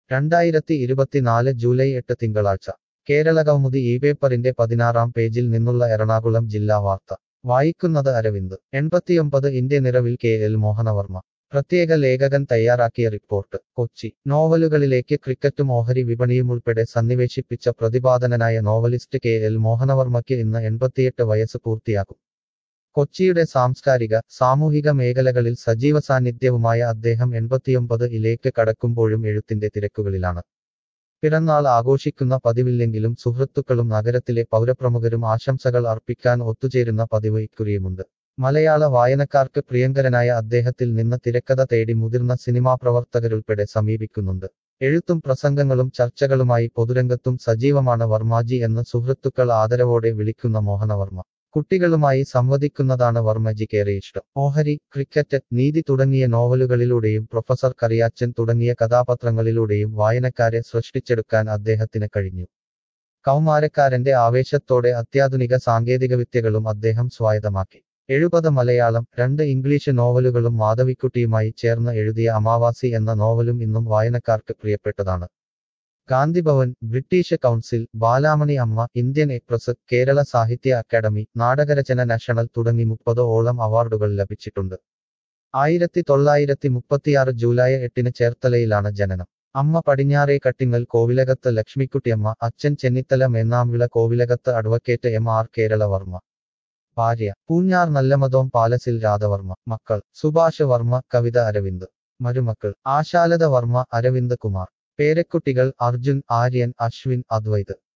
രണ്ടായിരത്തി ഇരുപത്തിനാല് ജൂലൈ എട്ട് തിങ്കളാഴ്ച കേരളകൗമുദി ഈ പേപ്പറിന്റെ പതിനാറാം പേജിൽ നിന്നുള്ള എറണാകുളം ജില്ലാ വാർത്ത വായിക്കുന്നത് അരവിന്ദ് എൺപത്തിയൊമ്പത് ഇന്ത്യ നിറവിൽ കെ എൽ മോഹനവർമ്മ പ്രത്യേക ലേഖകൻ തയ്യാറാക്കിയ റിപ്പോർട്ട് കൊച്ചി നോവലുകളിലേക്ക് ക്രിക്കറ്റും ഓഹരി വിപണിയുമുൾപ്പെടെ സന്നിവേശിപ്പിച്ച പ്രതിപാദനനായ നോവലിസ്റ്റ് കെ എൽ മോഹനവർമ്മയ്ക്ക് ഇന്ന് എൺപത്തിയെട്ട് വയസ്സ് പൂർത്തിയാകും കൊച്ചിയുടെ സാംസ്കാരിക സാമൂഹിക മേഖലകളിൽ സജീവ സാന്നിധ്യവുമായ അദ്ദേഹം എൺപത്തിയൊമ്പത് ഇലേക്ക് കടക്കുമ്പോഴും എഴുത്തിന്റെ തിരക്കുകളിലാണ് പിറന്നാൾ ആഘോഷിക്കുന്ന പതിവില്ലെങ്കിലും സുഹൃത്തുക്കളും നഗരത്തിലെ പൗരപ്രമുഖരും ആശംസകൾ അർപ്പിക്കാൻ ഒത്തുചേരുന്ന പതിവ് ഇക്കുറിയുമുണ്ട് മലയാള വായനക്കാർക്ക് പ്രിയങ്കരനായ അദ്ദേഹത്തിൽ നിന്ന് തിരക്കഥ തേടി മുതിർന്ന സിനിമാ പ്രവർത്തകരുൾപ്പെടെ സമീപിക്കുന്നുണ്ട് എഴുത്തും പ്രസംഗങ്ങളും ചർച്ചകളുമായി പൊതുരംഗത്തും സജീവമാണ് വർമാജി എന്ന് സുഹൃത്തുക്കൾ ആദരവോടെ വിളിക്കുന്ന മോഹനവർമ്മ കുട്ടികളുമായി സംവദിക്കുന്നതാണ് വർമ്മജിക്കേറെ ഇഷ്ടം ഓഹരി ക്രിക്കറ്റ് നീതി തുടങ്ങിയ നോവലുകളിലൂടെയും പ്രൊഫസർ കറിയാച്ചൻ തുടങ്ങിയ കഥാപാത്രങ്ങളിലൂടെയും വായനക്കാരെ സൃഷ്ടിച്ചെടുക്കാൻ അദ്ദേഹത്തിന് കഴിഞ്ഞു കൗമാരക്കാരന്റെ ആവേശത്തോടെ അത്യാധുനിക സാങ്കേതികവിദ്യകളും അദ്ദേഹം സ്വായത്തമാക്കി എഴുപത് മലയാളം രണ്ട് ഇംഗ്ലീഷ് നോവലുകളും മാധവിക്കുട്ടിയുമായി ചേർന്ന് എഴുതിയ അമാവാസി എന്ന നോവലും ഇന്നും വായനക്കാർക്ക് പ്രിയപ്പെട്ടതാണ് ഗാന്ധിഭവൻ ബ്രിട്ടീഷ് കൗൺസിൽ ബാലാമണി അമ്മ ഇന്ത്യൻ എക്സ്പ്രസ് കേരള സാഹിത്യ അക്കാദമി നാടകരചന നാഷണൽ തുടങ്ങി മുപ്പത് ഓളം അവാർഡുകൾ ലഭിച്ചിട്ടുണ്ട് ആയിരത്തി തൊള്ളായിരത്തി മുപ്പത്തിയാറ് ജൂലൈ എട്ടിന് ചേർത്തലയിലാണ് ജനനം അമ്മ പടിഞ്ഞാറേ കട്ടിങ്ങൽ കോവിലകത്ത് ലക്ഷ്മിക്കുട്ടിയമ്മ അച്ഛൻ ചെന്നിത്തല മേന്നാംവിള കോവിലകത്ത് അഡ്വക്കേറ്റ് എം ആർ കേരളവർമ്മ ഭാര്യ പൂഞ്ഞാർ നല്ലമതോം പാലസിൽ രാധവർമ്മ മക്കൾ സുഭാഷ് വർമ്മ കവിത അരവിന്ദ് മരുമക്കൾ ആശാലത വർമ്മ അരവിന്ദ് കുമാർ പേരക്കുട്ടികൾ അർജുൻ ആര്യൻ അശ്വിൻ അദ്വൈത്